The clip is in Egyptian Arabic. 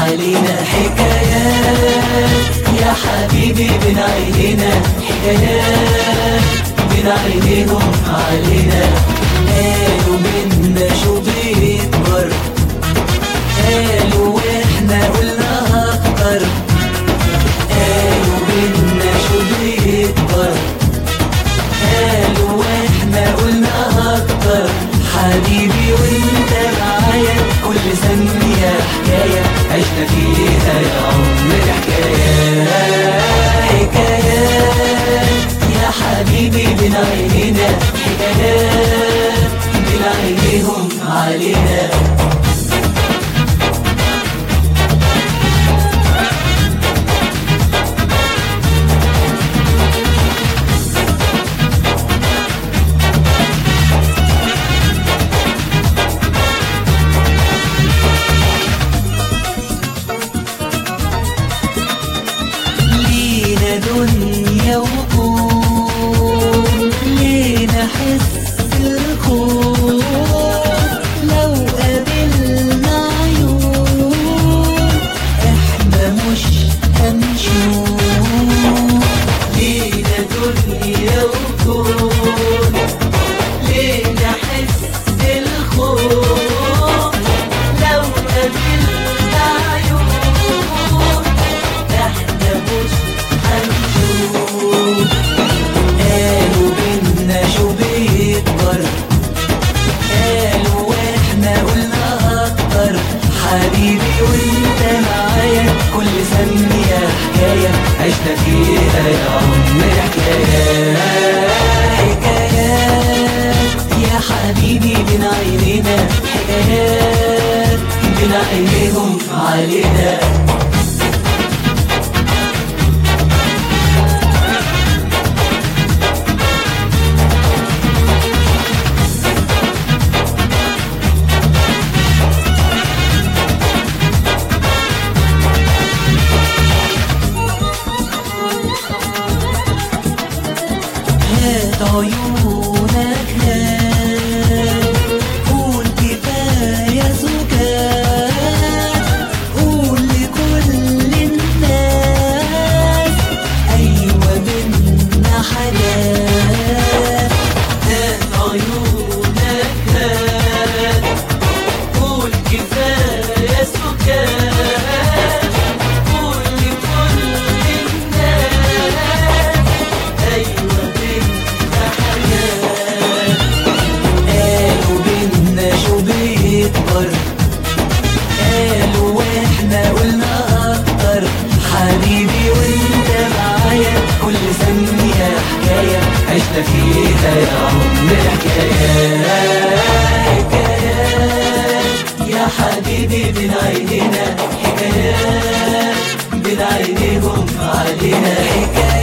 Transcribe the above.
علينا حكايات يا حبيبي بين عينينا حكايات بين عينيهم علينا قالوا منا شو بيكبر قالوا واحنا قلنا اكتر قالوا منا شو بيكبر قالوا واحنا قلنا اكتر حبيبي وانت معايا كل ثانية حكاية عشنا فيها يا عمر حكاية حكايات يا حبيبي بين عينينا حكايات بين عينيهم علينا لينا دنيا وكون لينا حس الخوف لو قابلنا عيون احنا مش هنشوف لينا دنيا وكون لينا حس الخوف لو قابلنا عيون احنا مش هنشوف قالوا بينا شو بيكبر قالوا واحنا قلنا اكتر حبيبي وانت معايا كل ثانية حكاية عشنا فيها يا عمر حكاية حكايات يا حبيبي بين عينينا حكايات بين عينيهم علينا هات عيونك هات قول كفاية سكات قول لكل الناس أيوة منا حاجات هات عيونك هات قول كفاية سكات قول لكل الناس أيوة بينا حياة قالوا بينا شو بيكبر قالوا واحنا قلنا أكتر حبيبي وانت معايا كل ثانية حكاية عشنا فيها يا عمر حكاية حكايات يا حبيبي بين عينينا حكايات بين عينيهم علينا حكايات